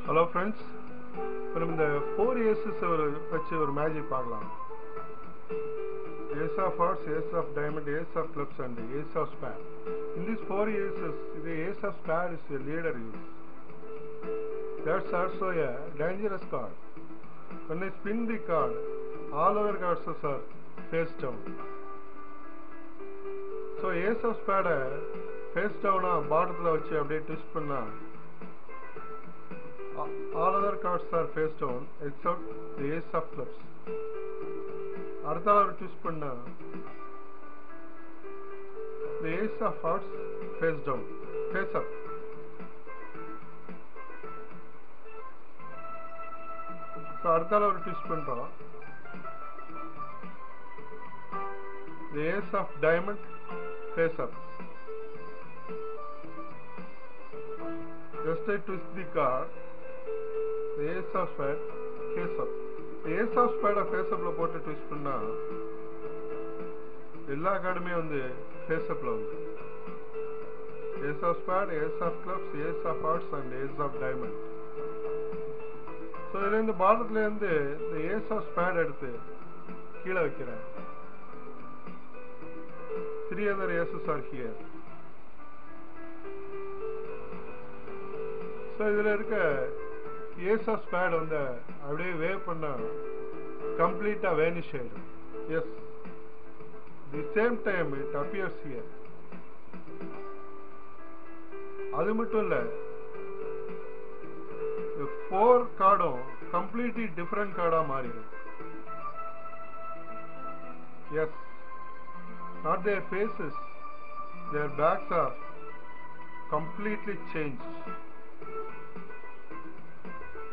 Hello friends இப்போ நம்ம இந்த ஃபோர் ஏசஸ் ஒரு வச்சு ஒரு மேஜிக் பார்க்கலாம் ace of hearts ace of diamond ace of clubs and ace of spade in this four aces இது ace of spade is a leader use that's also a dangerous card when I spin the card all other cards are face down so ace of ஸ்பேடை face டவுனாக பாட்டத்தில் வச்சு அப்படியே twist பண்ணா all other cards are face down except the ace of clubs அடுத்த ஒரு twist பண்ணா the ace of hearts face down face up so அடுத்தால ஒரு ட்விஸ்ட் பண்ணுறோம் the ace of diamond face up. Just I twist the card, the ace of spade, face up. The ace of spade face upல போட்டு twist பண்ணா எல்லா கார்டுமே வந்து face upல வந்து ace of spade, ace of clubs, ace of hearts and ace of diamond. So இதுல இந்த பாலத்துல இருந்து இந்த ஏஸ் ஆஃப் ஸ்பேட் எடுத்து கீழே வைக்கிறேன் three other aces are here. So இதில் இருக்க ஏஸ் ஆஃப் ஸ்பேட் வந்து அப்படியே வேவ் பண்ண கம்ப்ளீட்டாக வேனிஷ் ஆயிடும் as the same time it appears here அது மட்டும் இல்லை ஃபோர் கார்டும் கம்ப்ளீட்லி டிஃப்ரெண்ட் கார்டாக மாறிடும் as not their faces, their backs are completely changed.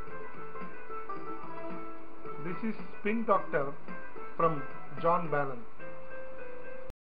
This is Spin Doctor from John Bannon.